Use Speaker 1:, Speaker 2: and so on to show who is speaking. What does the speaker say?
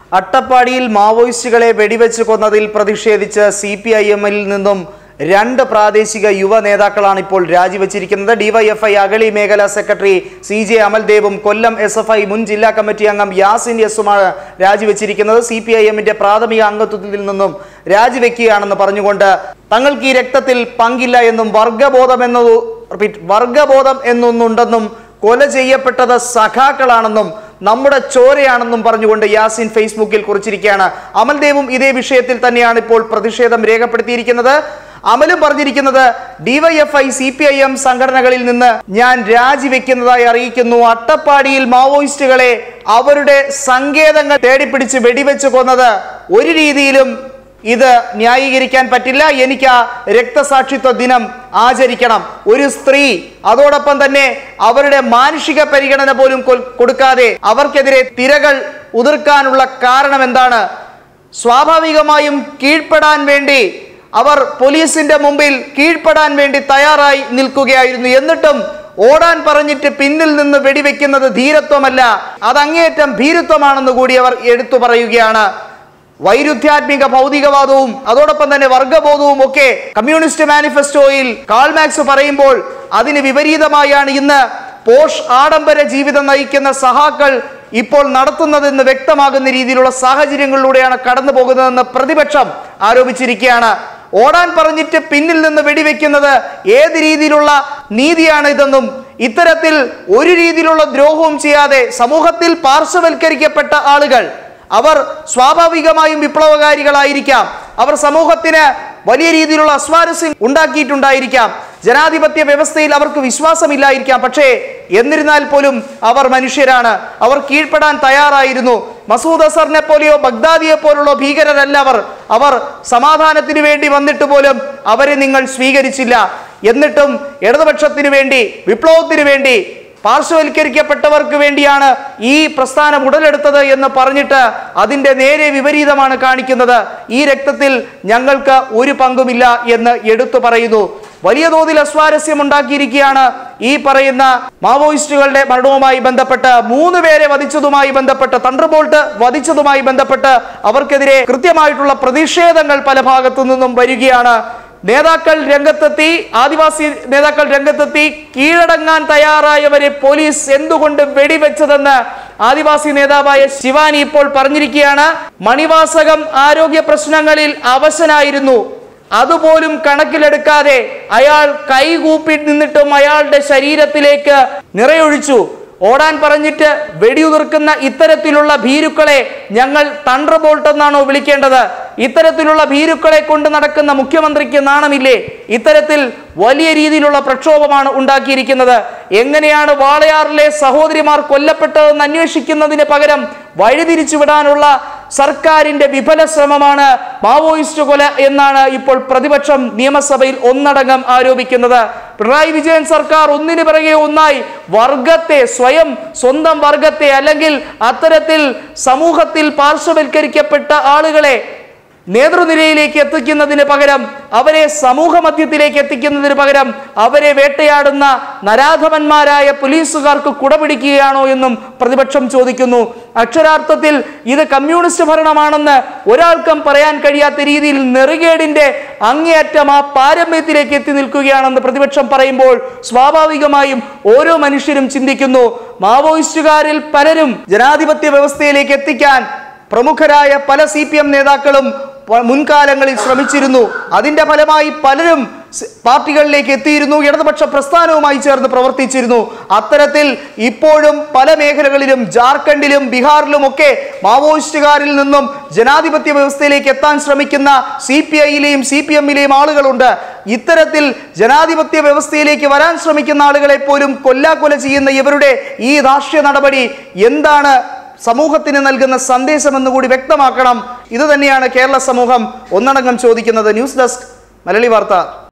Speaker 1: അട്ടപ്പാടിയിൽ മാവോയിസ്റ്റുകളെ വെടിവെച്ച് കൊന്നതിൽ പ്രതിഷേധിച്ച് സി പി ഐ എമ്മിൽ നിന്നും രണ്ട് പ്രാദേശിക യുവ നേതാക്കളാണ് ഇപ്പോൾ രാജിവെച്ചിരിക്കുന്നത് ഡിവൈഎഫ്ഐ അഗളി മേഖലാ സെക്രട്ടറി സി ജെ അമൽദേവും കൊല്ലം എസ് എഫ് ഐ മുൻ ജില്ലാ കമ്മിറ്റി അംഗം യാസിൻ യസുമാണ് രാജിവെച്ചിരിക്കുന്നത് സി പി ഐ എമ്മിന്റെ പ്രാഥമിക അംഗത്വത്തിൽ നിന്നും രാജിവെക്കുകയാണെന്ന് പറഞ്ഞുകൊണ്ട് തങ്ങൾക്ക് ഈ രക്തത്തിൽ പങ്കില്ല എന്നും വർഗബോധം എന്നത് റിപ്പീറ്റ് വർഗബോധം എന്നൊന്നുണ്ടെന്നും കൊല ചെയ്യപ്പെട്ടത് സഖാക്കളാണെന്നും നമ്മുടെ ചോരയാണെന്നും പറഞ്ഞുകൊണ്ട് യാസിൻ ഫേസ്ബുക്കിൽ കുറിച്ചിരിക്കുകയാണ് അമൽദേവും ഇതേ വിഷയത്തിൽ തന്നെയാണ് ഇപ്പോൾ പ്രതിഷേധം രേഖപ്പെടുത്തിയിരിക്കുന്നത് അമലും പറഞ്ഞിരിക്കുന്നത് DYFI C P I M സംഘടനകളിൽ നിന്ന് ഞാൻ രാജിവെക്കുന്നതായി അറിയിക്കുന്നു അട്ടപ്പാടിയിൽ മാവോയിസ്റ്റുകളെ അവരുടെ സങ്കേതങ്ങൾ തേടിപ്പിടിച്ച് വെടിവെച്ച് കൊന്നത് ഒരു രീതിയിലും ഇത് ന്യായീകരിക്കാൻ പറ്റില്ല എനിക്ക് ആ രക്തസാക്ഷിത്വ ദിനം ആചരിക്കണം ഒരു സ്ത്രീ അതോടൊപ്പം തന്നെ അവരുടെ മാനുഷിക പരിഗണന പോലും കൊ- കൊടുക്കാതെ അവർക്കെതിരെ തിരകൾ ഉതിർക്കാനുള്ള കാരണം എന്താണ് സ്വാഭാവികമായും കീഴ്പ്പെടാൻ വേണ്ടി അവർ പോലീസിന്റെ മുമ്പിൽ കീഴ്പ്പെടാൻ വേണ്ടി തയ്യാറായി നിൽക്കുകയായിരുന്നു എന്നിട്ടും ഓടാൻ പറഞ്ഞിട്ട് പിന്നിൽ നിന്ന് വെടിവെക്കുന്നത് ധീരത്വമല്ല അത് അങ്ങേയറ്റം ഭീരുത്വമാണെന്ന് കൂടി അവർ എടുത്തു പറയുകയാണ് വൈരുദ്ധ്യാത്മിക ഭൗതികവാദവും അതോടൊപ്പം തന്നെ വർഗബോധവും ഒക്കെ കമ്മ്യൂണിസ്റ്റ് മാനിഫെസ്റ്റോയിൽ കാൾമാക്സ് പറയുമ്പോൾ അതിന് വിപരീതമായാണ് ഇന്ന് പോഷ് ആഡംബര ജീവിതം നയിക്കുന്ന സഹാക്കൾ ഇപ്പോൾ നടത്തുന്നതെന്ന് വ്യക്തമാകുന്ന രീതിയിലുള്ള സാഹചര്യങ്ങളിലൂടെയാണ് കടന്നു പോകുന്നതെന്ന് പ്രതിപക്ഷം ആരോപിച്ചിരിക്കുകയാണ് ഓടാൻ പറഞ്ഞിട്ട് പിന്നിൽ നിന്ന് വെടിവെക്കുന്നത് ഏത് രീതിയിലുള്ള നീതിയാണ് ഇതെന്നും ഇത്തരത്തിൽ ഒരു രീതിയിലുള്ള ദ്രോഹവും ചെയ്യാതെ സമൂഹത്തിൽ പാർശ്വവൽക്കരിക്കപ്പെട്ട ആളുകൾ അവർ സ്വാഭാവികമായും വിപ്ലവകാരികളായിരിക്കാം അവർ സമൂഹത്തിന് വലിയ രീതിയിലുള്ള അസ്വാരസ്യം ഉണ്ടാക്കിയിട്ടുണ്ടായിരിക്കാം ജനാധിപത്യ വ്യവസ്ഥയിൽ അവർക്ക് വിശ്വാസമില്ലായിരിക്കാം പക്ഷേ എന്നിരുന്നാൽ പോലും അവർ മനുഷ്യരാണ് അവർ കീഴ്പ്പെടാൻ തയ്യാറായിരുന്നു മസൂദ് അസറിനെ പോലെയോ ബഗ്ദാദിയെ പോലുള്ള ഭീകരരല്ല അവർ അവർ സമാധാനത്തിന് വേണ്ടി വന്നിട്ട് പോലും അവരെ നിങ്ങൾ സ്വീകരിച്ചില്ല എന്നിട്ടും ഇടതുപക്ഷത്തിന് വേണ്ടി വിപ്ലവത്തിന് വേണ്ടി പാർശ്വവൽക്കരിക്കപ്പെട്ടവർക്ക് വേണ്ടിയാണ് ഈ പ്രസ്ഥാനം ഉടലെടുത്തത് എന്ന് പറഞ്ഞിട്ട് അതിൻ്റെ നേരെ വിപരീതമാണ് കാണിക്കുന്നത് ഈ രക്തത്തിൽ ഞങ്ങൾക്ക് ഒരു പങ്കുമില്ല എന്ന് എടുത്തു പറയുന്നു വലിയ തോതിൽ അസ്വാരസ്യം ഉണ്ടാക്കിയിരിക്കുകയാണ് ഈ പറയുന്ന മാവോയിസ്റ്റുകളുടെ മരണവുമായി ബന്ധപ്പെട്ട് മൂന്ന് പേരെ വധിച്ചതുമായി ബന്ധപ്പെട്ട് തണ്ടർബോൾട്ട് വധിച്ചതുമായി ബന്ധപ്പെട്ട് അവർക്കെതിരെ കൃത്യമായിട്ടുള്ള പ്രതിഷേധങ്ങൾ പല ഭാഗത്തു നിന്നും വരികയാണ് നേതാക്കൾ രംഗത്തെത്തി ആദിവാസി നേതാക്കൾ രംഗത്തെത്തി കീഴടങ്ങാൻ തയ്യാറായവരെ പോലീസ് എന്തുകൊണ്ട് വെടിവെച്ചതെന്ന് ആദിവാസി നേതാവായ ശിവാനി ഇപ്പോൾ പറഞ്ഞിരിക്കുകയാണ് മണിവാസകം ആരോഗ്യ പ്രശ്നങ്ങളിൽ അവശനായിരുന്നു അതുപോലും കണക്കിലെടുക്കാതെ അയാൾ കൈകൂപ്പി നിന്നിട്ടും അയാളുടെ ശരീരത്തിലേക്ക് നിറയൊഴിച്ചു ഓടാൻ പറഞ്ഞിട്ട് വെടിയുതിർക്കുന്ന ഇത്തരത്തിലുള്ള ഭീരുക്കളെ ഞങ്ങൾ തണ്ടർ ബോൾട്ട് എന്നാണോ വിളിക്കേണ്ടത് ഇത്തരത്തിലുള്ള ഭീരുക്കളെ കൊണ്ട് നടക്കുന്ന മുഖ്യമന്ത്രിക്ക് നാണമില്ലേ ഇത്തരത്തിൽ വലിയ രീതിയിലുള്ള പ്രക്ഷോഭമാണ് ഉണ്ടാക്കിയിരിക്കുന്നത് എങ്ങനെയാണ് വാളയാറിലെ സഹോദരിമാർ കൊല്ലപ്പെട്ടതെന്ന് അന്വേഷിക്കുന്നതിന് പകരം വഴിതിരിച്ചു വിടാനുള്ള സർക്കാരിന്റെ വിഫല ശ്രമമാണ് മാവോയിസ്റ്റ് കൊല എന്നാണ് ഇപ്പോൾ പ്രതിപക്ഷം നിയമസഭയിൽ ഒന്നടങ്കം ആരോപിക്കുന്നത് പിണറായി വിജയൻ സർക്കാർ ഒന്നിനു പിറകെ ഒന്നായി വർഗത്തെ സ്വയം സ്വന്തം വർഗത്തെ അല്ലെങ്കിൽ അത്തരത്തിൽ സമൂഹത്തിൽ പാർശ്വവൽക്കരിക്കപ്പെട്ട ആളുകളെ നേതൃനിരയിലേക്ക് എത്തിക്കുന്നതിന് പകരം അവരെ സമൂഹ മധ്യത്തിലേക്ക് എത്തിക്കുന്നതിന് പകരം അവരെ വേട്ടയാടുന്ന നരാധമന്മാരായ പോലീസുകാർക്ക് കുടപിടിക്കുകയാണോ എന്നും പ്രതിപക്ഷം ചോദിക്കുന്നു അക്ഷരാർത്ഥത്തിൽ ഇത് കമ്മ്യൂണിസ്റ്റ് ഭരണമാണെന്ന് ഒരാൾക്കും പറയാൻ കഴിയാത്ത രീതിയിൽ നെറുകേടിന്റെ അങ്ങേയറ്റം ആ പാരമ്യത്തിലേക്ക് എത്തി നിൽക്കുകയാണെന്ന് പ്രതിപക്ഷം പറയുമ്പോൾ സ്വാഭാവികമായും ഓരോ മനുഷ്യരും ചിന്തിക്കുന്നു മാവോയിസ്റ്റുകാരിൽ പലരും ജനാധിപത്യ വ്യവസ്ഥയിലേക്ക് എത്തിക്കാൻ പ്രമുഖരായ പല സി പി എം നേതാക്കളും പ- മുൻകാലങ്ങളിൽ ശ്രമിച്ചിരുന്നു അതിന്റെ ഫലമായി പലരും സ് പാർട്ടികളിലേക്ക് എത്തിയിരുന്നു ഇടതുപക്ഷ പ്രസ്ഥാനവുമായി ചേർന്ന് പ്രവർത്തിച്ചിരുന്നു അത്തരത്തിൽ ഇപ്പോഴും പല മേഖലകളിലും ജാർഖണ്ഡിലും ബീഹാറിലും ഒക്കെ മാവോയിസ്റ്റുകാരിൽ നിന്നും ജനാധിപത്യ വ്യവസ്ഥയിലേക്ക് എത്താൻ ശ്രമിക്കുന്ന സി പി ഐയിലെയും സി പി എമ്മിലെയും ആളുകളുണ്ട് ഇത്തരത്തിൽ ജനാധിപത്യ വ്യവസ്ഥയിലേക്ക് വരാൻ ശ്രമിക്കുന്ന ആളുകളെ പോലും കൊല്ലാക്കൊല ചെയ്യുന്ന ഇവരുടെ ഈ രാഷ്ട്രീയ നടപടി എന്താണ് സമൂഹത്തിന് നൽകുന്ന സന്ദേശമെന്ന് കൂടി വ്യക്തമാക്കണം ഇത് തന്നെയാണ് കേരള സമൂഹം ഒന്നടങ്കം ചോദിക്കുന്നത് ന്യൂസ് ഡെസ്ക് മലയാളി വാർത്ത